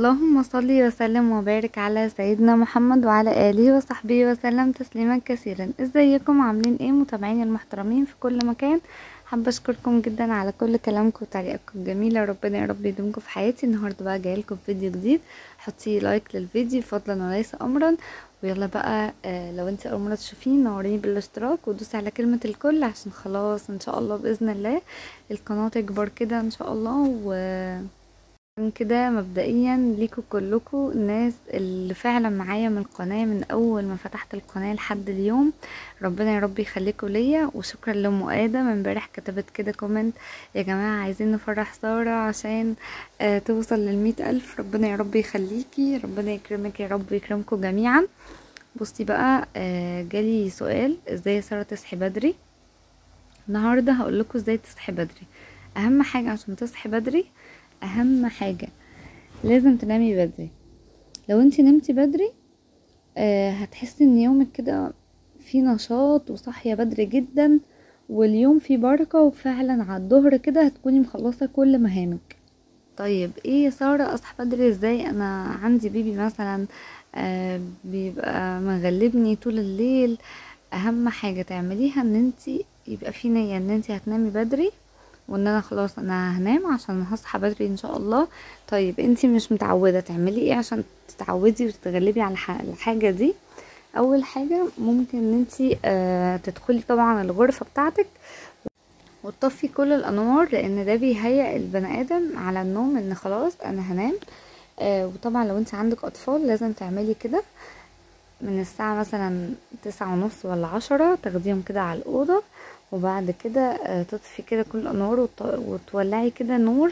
اللهم صل وسلم وبارك على سيدنا محمد وعلى اله وصحبه وسلم تسليما كثيرا ازيكم عاملين ايه متابعيني المحترمين في كل مكان حابه اشكركم جدا على كل كلامكم وتعليقاتكم الجميله ربنا يا رب يدومكم في حياتي النهارده بقى جايلكم فيديو جديد حطي لايك للفيديو فضلا وليس امرا ويلا بقى آه لو انت اول مره تشوفيني نوريني بالاشتراك ودوسي على كلمه الكل عشان خلاص ان شاء الله باذن الله القناه تكبر كده ان شاء الله و من كده مبدئيا ليكوا كلكوا الناس اللي فعلا معايا من القناة من اول ما فتحت القناة لحد اليوم ربنا يا رب يخليكوا ليا وشكرا لام ادم امبارح كتبت كده كومنت يا جماعة عايزين نفرح سارة عشان آه توصل للمية الف ربنا يا رب يخليكي ربنا يكرمك يا رب ويكرمكم جميعا بصي بقى آه جالي سؤال ازاي سارة تصحي بدري النهاردة هقولكوا ازاي تصحي بدري اهم حاجة عشان تصحي بدري اهم حاجة لازم تنامي بدري لو انتي نمتي بدري آه هتحسي ان يومك كده فيه نشاط وصاحية بدري جدا واليوم فيه بركة وفعلا على الظهر كده هتكوني مخلصة كل مهامك طيب ايه يا سارة اصحى بدري ازاي انا عندي بيبي مثلا آه بيبقى مغلبني طول الليل اهم حاجة تعمليها ان انتي يبقى في نية ان انتي هتنامي بدري وان انا خلاص انا هنام عشان هصحى بدري ان شاء الله طيب انتي مش متعوده تعملي ايه عشان تتعودي وتتغلبي على الحاجه دي اول حاجه ممكن ان انتي آه تدخلي طبعا الغرفه بتاعتك وتطفي كل الانوار لان ده بيهيئ البني ادم على النوم ان خلاص انا هنام آه وطبعا لو انت عندك اطفال لازم تعملي كده من الساعة مثلا تسعة ونص ولا عشرة تاخديهم كده على الأوضة وبعد كده تطفي كده كل الأنوار وتولعي كده نور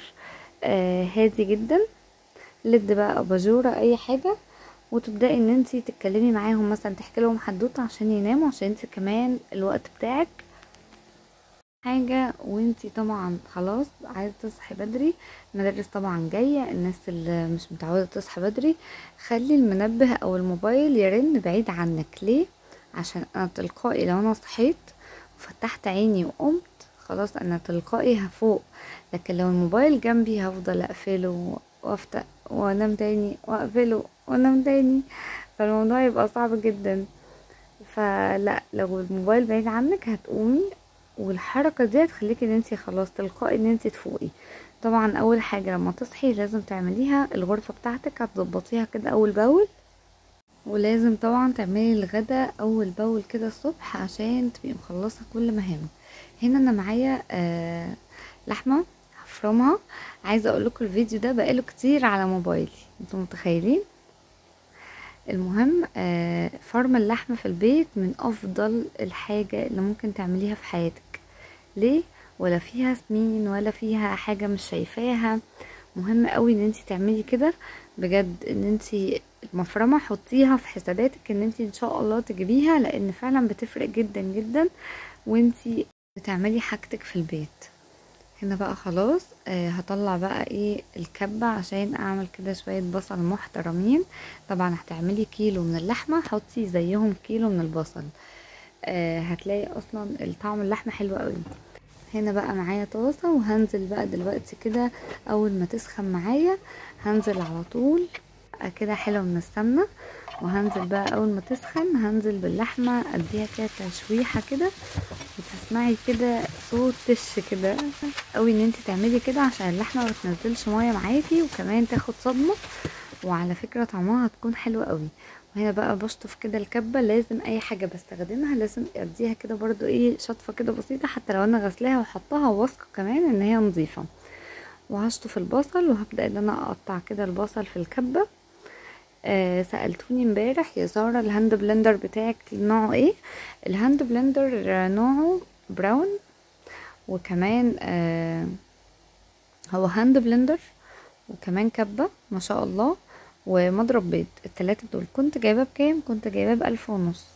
هادي جدا لد بقى أباجورة أي حاجة وتبدأي ان انتي تتكلمي معاهم مثلا تحكي لهم حدوته عشان يناموا عشان انتي كمان الوقت بتاعك حاجة وانتي طبعا خلاص عايزة تصحي بدري المدارس طبعا جاية الناس اللي مش متعودة تصحي بدري خلي المنبه او الموبايل يرن بعيد عنك ليه عشان انا تلقائي لو انا صحيت وفتحت عيني وقمت خلاص انا تلقائي هفوق لكن لو الموبايل جنبي هفضل اقفله وافتح وانام تاني واقفله وانام تاني فالموضوع يبقى صعب جدا فلا لو الموبايل بعيد عنك هتقومي والحركة دي هتخليكي ان انتي خلاص تلقائي ان انتي تفوقي طبعا اول حاجة لما تصحي لازم تعمليها الغرفة بتاعتك هتظبطيها كده اول باول ولازم طبعا تعملي الغدا اول باول كده الصبح عشان تبقي مخلصة كل مهامك هنا انا معايا آه لحمة هفرمها عايزة اقول لكم الفيديو ده بقاله كتير على موبايلي انتوا متخيلين المهم آه فرم اللحمة في البيت من افضل الحاجة اللي ممكن تعمليها في حياتك ليه ولا فيها سمين ولا فيها حاجة مش شايفاها مهم قوي ان انتي تعملي كده بجد ان انتي المفرمة حطيها في حساباتك ان انتي ان شاء الله تجيبيها لان فعلا بتفرق جدا جدا وانتي بتعملي حاجتك في البيت هنا بقى خلاص آه هطلع بقى ايه الكبة عشان اعمل كده شوية بصل محترمين طبعا هتعملي كيلو من اللحمة حطي زيهم كيلو من البصل آه هتلاقي اصلا الطعم اللحمة حلو قوي هنا بقى معايا طاسة وهنزل بقى دلوقتي كده اول ما تسخن معايا هنزل على طول كده حلو من السمنة وهنزل بقى اول ما تسخن هنزل باللحمة اديها كده تشويحة كده وتسمعي كده صوت تش كده قوي ان انت تعملي كده عشان اللحمة ما تنزلش مية معاكي وكمان تاخد صدمة وعلى فكرة طعمها هتكون حلوة قوي وهنا بقى بشطف كده الكبة لازم اي حاجة بستخدمها لازم اديها كده برضو ايه شطفة كده بسيطة حتى لو انا غسلاها وحطها واثقة كمان ان هي نظيفة وهشطف البصل وهبدأ ان انا اقطع كده البصل في الكبة آه سألتوني امبارح يا سارة الهاند بلندر بتاعك نوعه ايه الهاند بلندر نوعه براون وكمان آه هو هاند بلندر وكمان كبة ما شاء الله ومضرب بيض التلاتة دول كنت جايباه بكام كنت جايباه بألف ونص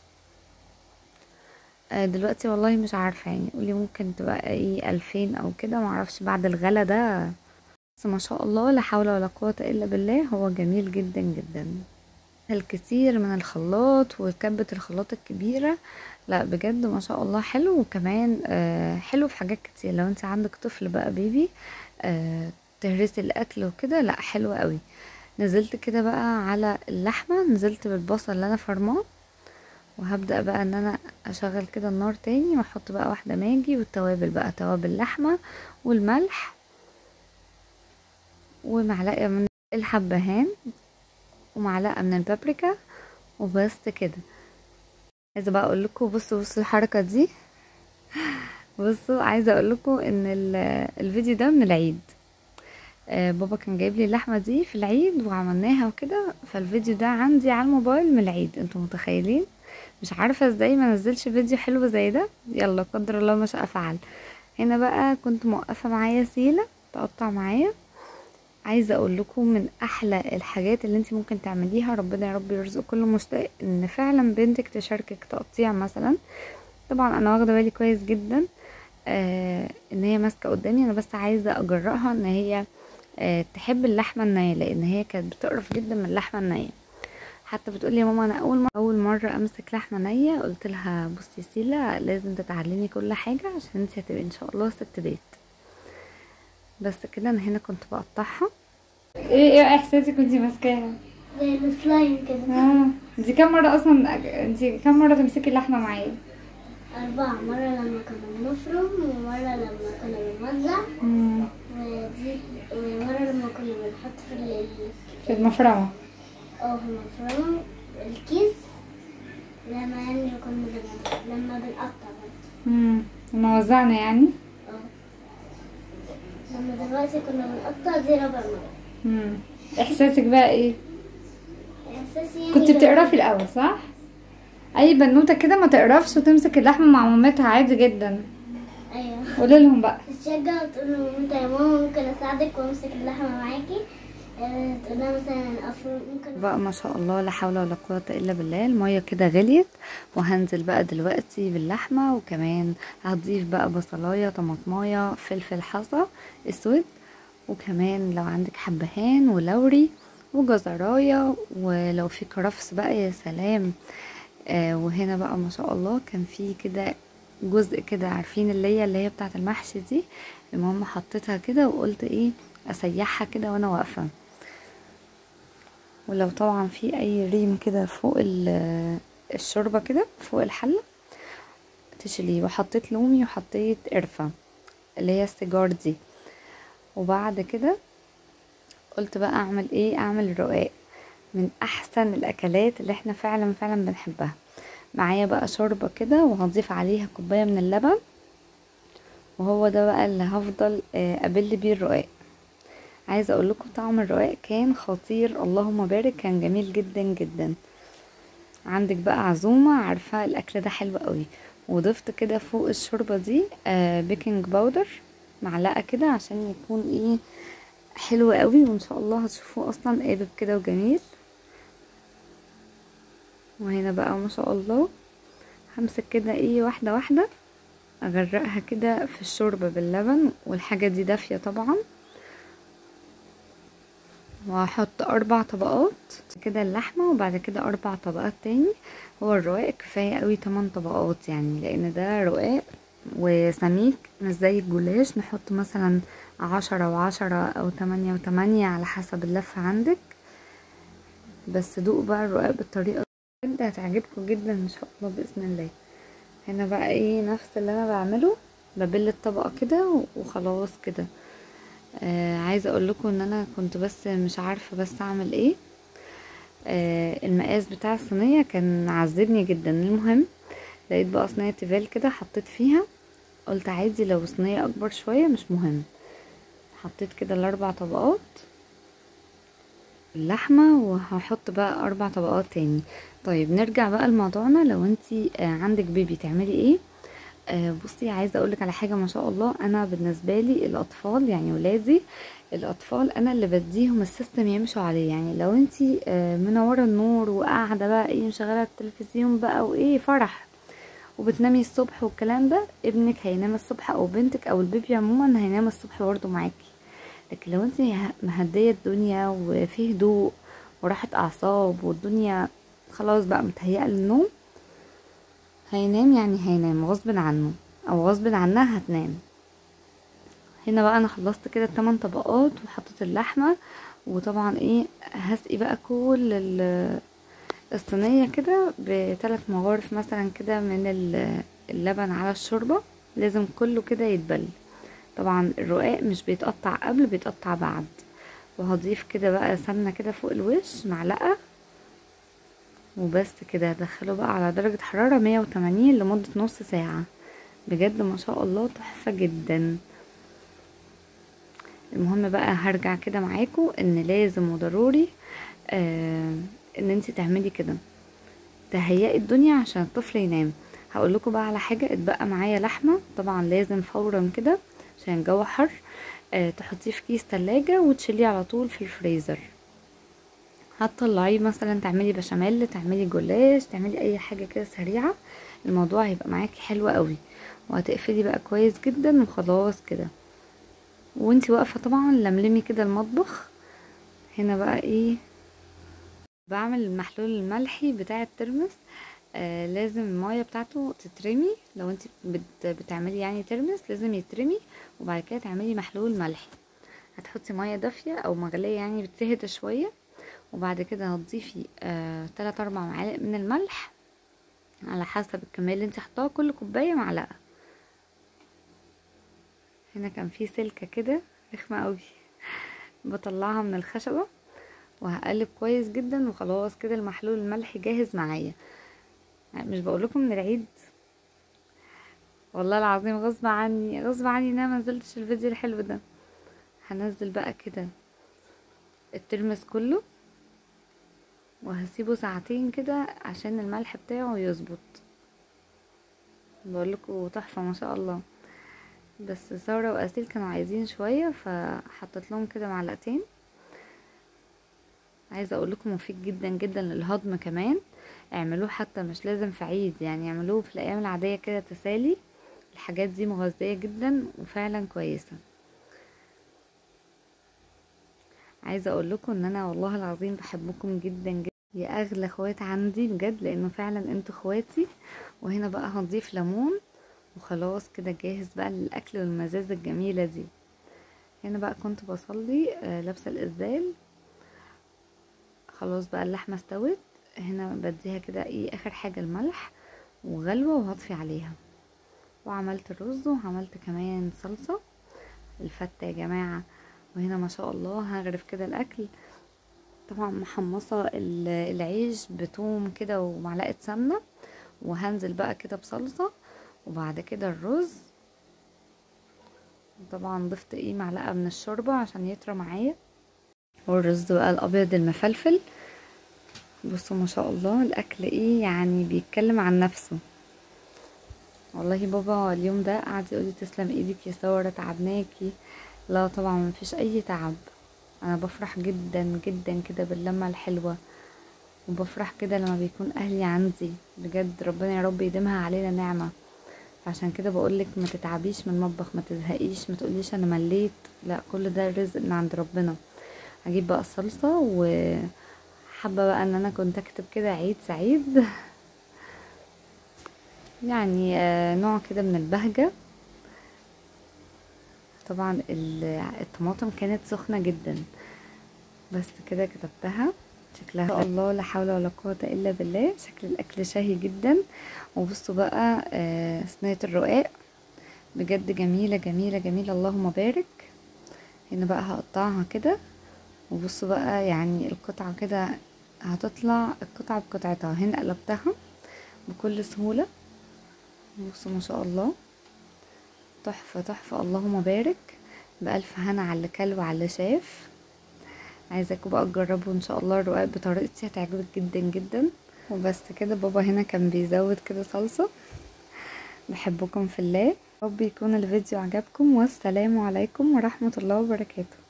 آه دلوقتي والله مش عارفة يعني قولي ممكن تبقى ايه ألفين او كده معرفش بعد الغلا ده بس ما شاء الله لا حول ولا قوة الا بالله هو جميل جدا جدا الكثير من الخلاط وكبة الخلاط الكبيرة لا بجد ما شاء الله حلو وكمان آه حلو في حاجات كتير لو انت عندك طفل بقى بيبي آه تهرسي الاكل وكده لا حلو قوي نزلت كده بقى على اللحمة نزلت بالبصل اللي انا فرماه وهبدأ بقى ان انا اشغل كده النار تاني واحط بقى واحدة ماجي والتوابل بقى توابل اللحمة والملح ومعلقة من الحبهان ومعلقة من البابريكا وبس كده عايزة بقى اقول لكم بصوا بصوا الحركة دي بصوا عايزة اقول لكم ان الفيديو ده من العيد آه بابا كان جايب لي اللحمة دي في العيد وعملناها وكده فالفيديو ده عندي على الموبايل من العيد انتوا متخيلين مش عارفة ازاي ما نزلش فيديو حلو زي ده يلا قدر الله ما شاء فعل هنا بقى كنت موقفة معايا سيلة تقطع معايا عايزه اقول لكم من احلى الحاجات اللي انت ممكن تعمليها ربنا يا رب يرزق كل مشتاق ان فعلا بنتك تشاركك تقطيع مثلا طبعا انا واخده بالي كويس جدا آه ان هي ماسكه قدامي انا بس عايزه اجرأها ان هي آه تحب اللحمه النيه لان هي كانت بتقرف جدا من اللحمه النيه حتى بتقول لي يا ماما انا اول مره اول مره امسك لحمه نيه قلت لها بصي سيلا لازم تتعلمي كل حاجه عشان انت هتبقي ان شاء الله ست بيت بس كده انا هنا كنت بقطعها ايه ايه احساسك وانتي ماسكاها زي السلايم كده اه دي كام مره اصلا انتي كام مره تمسكي اللحمه معايا أربعة مرة لما كنا بنفرم ومرة لما كنا بنوزع مم. ودي ومرة لما كنا بنحط في ال في المفرمه اه في المفرمة الكيس لما يعني كنا بن... لما بنقطع برضه امم لما وزعنا يعني اه لما دلوقتي كنا بنقطع دي رابع مرة امم احساسك بقى ايه إحساسي يعني كنت لما- بتقرفي الاول صح اي بنوته كده ما تقرفش وتمسك اللحمه مع مامتها عادي جدا أيوه قولي لهم بقى تتشجع وتقول له انت يا ماما ممكن اساعدك وامسك اللحمه معاكي آه، تقول لها مثلا افرم ممكن بقى ما شاء الله لا حول ولا قوة الا بالله المية كده غليت وهنزل بقى دلوقتي باللحمة وكمان هضيف بقى بصلاية طماطماية فلفل حصى اسود وكمان لو عندك حبهان ولوري وجزراية ولو في كرفس بقى يا سلام آه وهنا بقى ما شاء الله كان في كده جزء كده عارفين اللي هي اللي هي بتاعت المحشي دي المهم حطيتها كده وقلت ايه اسيحها كده وانا واقفه ولو طبعا في اي ريم كده فوق ال- الشوربه كده فوق الحله تشيليه وحطيت لومي وحطيت قرفه اللي هي السيجار دي وبعد كده قلت بقى اعمل ايه اعمل رقاق من احسن الاكلات اللي احنا فعلا فعلا بنحبها معايا بقى شوربه كده وهضيف عليها كوبايه من اللبن وهو ده بقى اللي هفضل آه، ابل بيه الرقاق عايزه اقول لكم طعم الرقاق كان خطير اللهم بارك كان جميل جدا جدا عندك بقى عزومه عارفه الاكل ده حلو قوي وضفت كده فوق الشوربه دي آه بيكنج باودر معلقه كده عشان يكون ايه حلو قوي وان شاء الله هتشوفوه اصلا قابب كده وجميل وهنا بقى ما شاء الله همسك كده ايه واحده واحده اغرقها كده في الشوربه باللبن والحاجه دي دافيه طبعا وهحط اربع طبقات كده اللحمه وبعد كده اربع طبقات تاني هو الرقاق كفايه قوي 8 طبقات يعني لان ده رقاق وسميك مش زي الجلاش نحط مثلا عشرة وعشرة او تمانية وتمانية على حسب اللفة عندك بس دوقوا بقى الرقاق بالطريقة دي بجد هتعجبكم جدا ان شاء الله باذن الله هنا بقى ايه نفس اللي انا بعمله ببل الطبقة كده وخلاص كده آه عايزه اقول لكم ان انا كنت بس مش عارفه بس اعمل ايه آه المقاس بتاع الصينيه كان عذبني جدا المهم لقيت بقى صينيه تيفال كده حطيت فيها قلت عادي لو صينيه اكبر شويه مش مهم حطيت كده الاربع طبقات اللحمه وهحط بقى اربع طبقات تاني طيب نرجع بقى لموضوعنا لو انتي آه عندك بيبي تعملي ايه آه بصي عايزه اقولك على حاجه ما شاء الله انا بالنسبه لي الاطفال يعني ولادي الاطفال انا اللي بديهم السيستم يمشوا عليه يعني لو انتي آه منوره النور وقاعده بقى ايه مشغله التلفزيون بقى وايه فرح وبتنامي الصبح والكلام ده ابنك هينام الصبح او بنتك او البيبي عموما هينام الصبح برضه معاكي لكن لو انتي مهديه الدنيا وفي هدوء وراحه اعصاب والدنيا خلاص بقى متهيئه للنوم هينام يعني هينام غصب عنه او غصب عنها هتنام هنا بقى انا خلصت كده التمن طبقات وحطيت اللحمه وطبعا ايه هسقي بقى كل ال- الصينية كده بثلاث مغارف مثلا كده من ال- اللبن على الشوربة لازم كله كده يتبل طبعا الرقاق مش بيتقطع قبل بيتقطع بعد وهضيف كده بقى سمنة كده فوق الوش معلقة وبس كده هدخله بقى على درجة حرارة 180 لمدة نص ساعة بجد ما شاء الله تحفة جدا المهم بقى هرجع كده معاكم ان لازم وضروري آه ان انت تعملي كده تهيئي الدنيا عشان الطفل ينام هقول لكم بقى على حاجه اتبقى معايا لحمه طبعا لازم فورا كده عشان الجو حر آه تحطيه في كيس تلاجة وتشيليه على طول في الفريزر هتطلعيه مثلا تعملي بشاميل تعملي جلاش تعملي اي حاجه كده سريعه الموضوع هيبقى معاكي حلو قوي وهتقفلي بقى كويس جدا وخلاص كده وانتي واقفه طبعا لملمي كده المطبخ هنا بقى ايه بعمل المحلول الملحي بتاع الترمس آه لازم المية بتاعته تترمي لو انت بت بتعملي يعني ترمس لازم يترمي وبعد كده تعملي محلول ملحي هتحطي مية دافية او مغلية يعني بتهدى شوية وبعد كده هتضيفي آه تلات اربع معالق من الملح على حسب الكمية اللي انت حطاها كل كوباية معلقة هنا كان في سلكة كده رخمة قوي بطلعها من الخشبة وهقلب كويس جدا وخلاص كده المحلول الملحي جاهز معايا مش بقول لكم من العيد والله العظيم غصب عني غصب عني ان انا منزلتش الفيديو الحلو ده هنزل بقى كده الترمس كله وهسيبه ساعتين كده عشان الملح بتاعه يظبط بقول لكم تحفه ما شاء الله بس ساره واسيل كانوا عايزين شويه فحطيت لهم كده معلقتين عايزه اقول لكم مفيد جدا جدا للهضم كمان اعملوه حتى مش لازم في عيد يعني اعملوه في الايام العاديه كده تسالي الحاجات دي مغذيه جدا وفعلا كويسه عايزه اقول لكم ان انا والله العظيم بحبكم جدا جدا يا اغلى اخوات عندي بجد لانه فعلا انتوا اخواتي وهنا بقى هنضيف ليمون وخلاص كده جاهز بقى للاكل والمزازه الجميله دي هنا بقى كنت بصلي آه لابسه الاسدال خلاص بقى اللحمه استوت هنا بديها كده ايه اخر حاجه الملح وغلوه وهطفي عليها وعملت الرز وعملت كمان صلصه الفته يا جماعه وهنا ما شاء الله هغرف كده الاكل طبعا محمصه العيش بتوم كده ومعلقه سمنه وهنزل بقى كده بصلصه وبعد كده الرز طبعا ضفت ايه معلقه من الشوربه عشان يطرى معايا والرز بقى الابيض المفلفل بصوا ما شاء الله الاكل ايه يعني بيتكلم عن نفسه والله بابا اليوم ده قعد يقول لي تسلم ايدك يا ساره تعبناكي لا طبعا ما فيش اي تعب انا بفرح جدا جدا كده باللمه الحلوه وبفرح كده لما بيكون اهلي عندي بجد ربنا يا رب يديمها علينا نعمه عشان كده بقولك ما تتعبيش من المطبخ ما تزهقيش ما تقوليش انا مليت لا كل ده رزق من عند ربنا هجيب بقى الصلصه وحابه بقى ان انا كنت اكتب كده عيد سعيد يعني نوع كده من البهجه طبعا الطماطم كانت سخنه جدا بس كده كتبتها شكلها الله لا حول ولا قوه الا بالله شكل الاكل شهي جدا وبصوا بقى صينيه الرقاق بجد جميله جميله جميله اللهم بارك هنا بقى هقطعها كده وبصوا بقى يعني القطعه كده هتطلع القطعه بقطعتها هنا قلبتها بكل سهوله بصوا ما شاء الله تحفه تحفه اللهم بارك بألف هنا على اللي كل وعلى اللي شاف عايزاكم بقى تجربوا ان شاء الله الرقاق بطريقتي هتعجبك جدا جدا وبس كده بابا هنا كان بيزود كده صلصه بحبكم في الله رب يكون الفيديو عجبكم والسلام عليكم ورحمه الله وبركاته